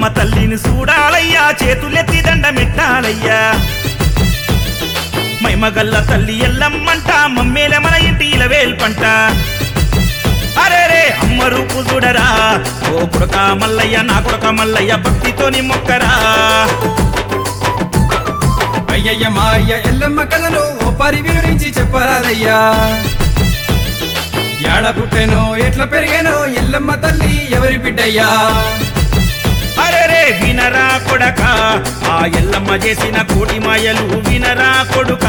ఎల్లమ్మ తల్లిని చూడాలయ్యా చేతులెత్తి దండమెట్టాలయ్యా మైమగల్ల తల్లి ఎల్లమ్మంట మమ్మేల మన ఇంటి ఇలవేల్పంట అరే రే అమ్మ రూపు చూడరా ఓ కుడక మల్లయ్య నా కుడక మల్లయ్య భక్తితోని మొక్కరా అయ్యయ్య మాయ్య ఎల్లమ్మ కథను ఓ పరి వివరించి చెప్పరాదయ్యా ఏడ పుట్టెనో ఎట్లా పెరిగానో ఎల్లమ్మ తల్లి ఎవరి బిడ్డయ్యా అరే రే వినరా కొడక ఆ ఎల్లమ్మ చేసిన కోటి మాయలు వినరా కొడుక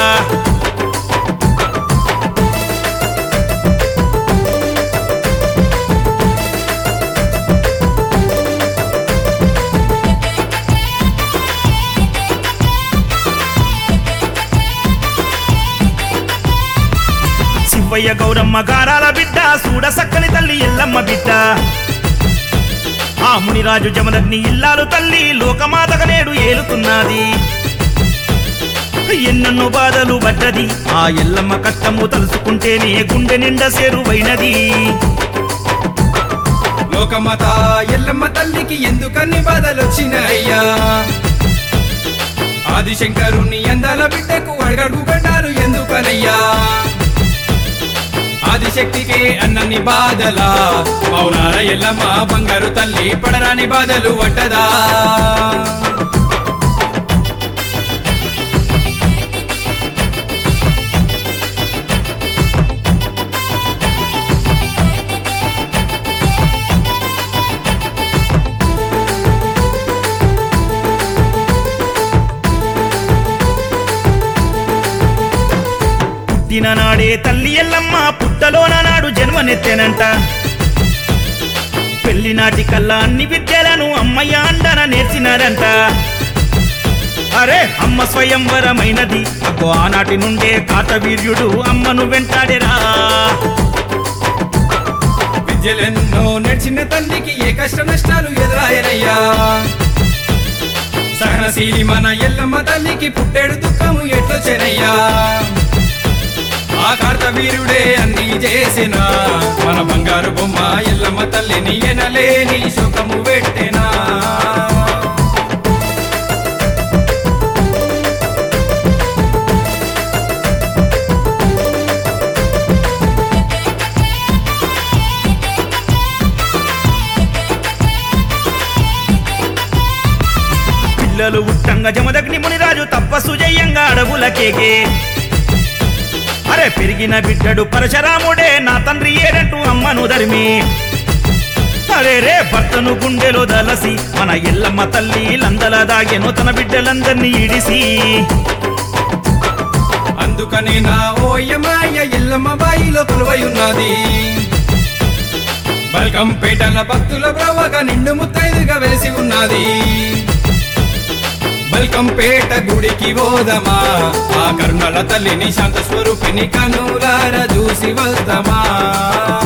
శివయ్య గౌరమ్మ గారాల బిడ్డ సూడ సక్కని తల్లి ఎల్లమ్మ బిడ్డ ఆ మునిరాజు జమదగ్ని ఇల్లాలు తల్లి లోకమాతక నేడు ఏలుతున్నది ఎన్నెన్నో బాధలు పడ్డది ఆ ఎల్లమ్మ కష్టము తలుసుకుంటేనే గుండె నిండా సేరువైనది లోకమత ఎల్లమ్మ తల్లికి ఎందుకన్ని బాధలు వచ్చినాయ్యా ఆదిశంకరుని ఎందాల బిడ్డకు అడగడు గండాలు ఎందుకనయ్యా ఆదిశక్తికే అన్నన్ని బాధలా పౌనార ఎల్లమ్మ బంగారు తల్లి పడరాని బాధలు పడ్డదా పుట్టిన నాడే తల్లి ఎల్లమ్మ పుట్టలోన నాడు జన్మనెత్తెనంట పెళ్లి నాటి కల్లా అన్ని విద్యలను అమ్మయ్య అండన నేర్చినారంట అరే అమ్మ స్వయంవరమైనది అగ్గో ఆనాటి నుండే కాటవీర్యుడు అమ్మను వెంటాడేరా విద్యలెన్నో నడిచిన తల్లికి ఏ కష్ట నష్టాలు ఎదురాయనయ్యా సహనశీలి మన ఎల్లమ్మ తల్లికి పుట్టేడు దుఃఖము ఎట్లొచ్చెనయ్యా ఆ కార్తవీరుడే అన్ని చేసిన మన బంగారు బొమ్మ ఎల్లమ్మ తల్లిని ఎనలేని శోకము పెట్టెనా పిల్లలు ఉట్టంగా జమదగ్ని మునిరాజు తపస్సు జయంగా అడవులకేగే అరే పెరిగిన బిడ్డడు పరశరాముడే నా తండ్రి ఏడంటూ అమ్మను ధర్మి అరే రే భర్తను గుండెలో దలసి మన ఎల్లమ్మ తల్లి లందల దాగెను తన బిడ్డలందరినీ ఇడిసి అందుకనే నా ఓయమాయ ఎల్లమ్మ బాయిలో కొలువై ఉన్నది బల్కంపేటల భక్తుల బ్రవగా నిండు ముత్తైదుగా వెలిసి ఉన్నది బల్కంపేట గుడికి పోదమా ఆ కరుణల తల్లిని శాంత స్వరూపిణి కనులార చూసి వద్దామా